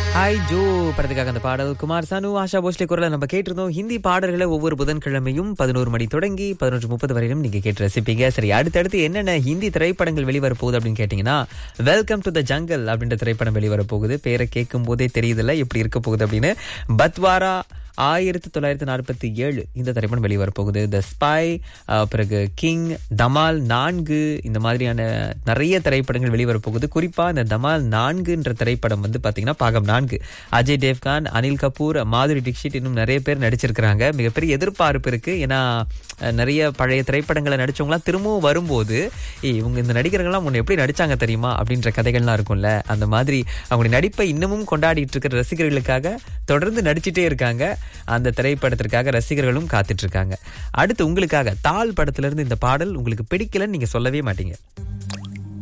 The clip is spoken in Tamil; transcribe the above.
ஹாய் ஜோ படத்துக்காக அந்த பாடல் குமார் சானு ஆஷா போஸ்லே குரலை நம்ம கேட்டிருந்தோம் ஹிந்தி பாடல்களை ஒவ்வொரு புதன்கிழமையும் பதினோரு மணி தொடங்கி பதினொன்று முப்பது வரையிலும் நீங்க கேட்டு ரசிப்பீங்க சரி அடுத்தடுத்து என்னென்ன ஹிந்தி திரைப்படங்கள் வெளிவர போகுது அப்படின்னு கேட்டீங்கன்னா வெல்கம் டு த ஜங்கல் அப்படின்ற திரைப்படம் வெளிவர போகுது பேரை கேட்கும் போதே தெரியுதுல்ல எப்படி இருக்க போகுது அப்படின்னு பத்வாரா ஆயிரத்தி தொள்ளாயிரத்தி நாற்பத்தி ஏழு இந்த திரைப்படம் வெளிவர போகுது த ஸ்பை பிறகு கிங் தமால் நான்கு இந்த மாதிரியான நிறைய திரைப்படங்கள் வெளிவர போகுது குறிப்பா இந்த தமால் நான்குன்ற திரைப்படம் வந்து பாத்தீங்கன்னா பாகம் நான்கு அஜய் தேவ்கான் அனில் கபூர் மாதுரி டிக்ஷித் இன்னும் நிறைய பேர் நடிச்சிருக்கிறாங்க மிகப்பெரிய எதிர்பார்ப்பு இருக்கு ஏன்னா அஹ், நிறைய பழைய திரைப்படங்களை நடிச்சவங்களாம் திரும்பவும் வரும்போது "ஏய், இவங்க இந்த நடிகர்கள்லாம் முன்ன எப்படி நடிச்சாங்க தெரியுமா அப்படின்ற கதைகள்லாம் இருக்கும்ல அந்த மாதிரி அவங்களுடைய நடிப்பை இன்னமும் கொண்டாடிட்டு இருக்கிற ரசிகர்களுக்காக தொடர்ந்து நடிச்சிட்டே இருக்காங்க அந்த திரைப்படத்திற்காக ரசிகர்களும் காத்துட்டு இருக்காங்க அடுத்து உங்களுக்காக தாள் படத்துல இருந்து இந்த பாடல் உங்களுக்கு பிடிக்கலன்னு நீங்க சொல்லவே மாட்டீங்க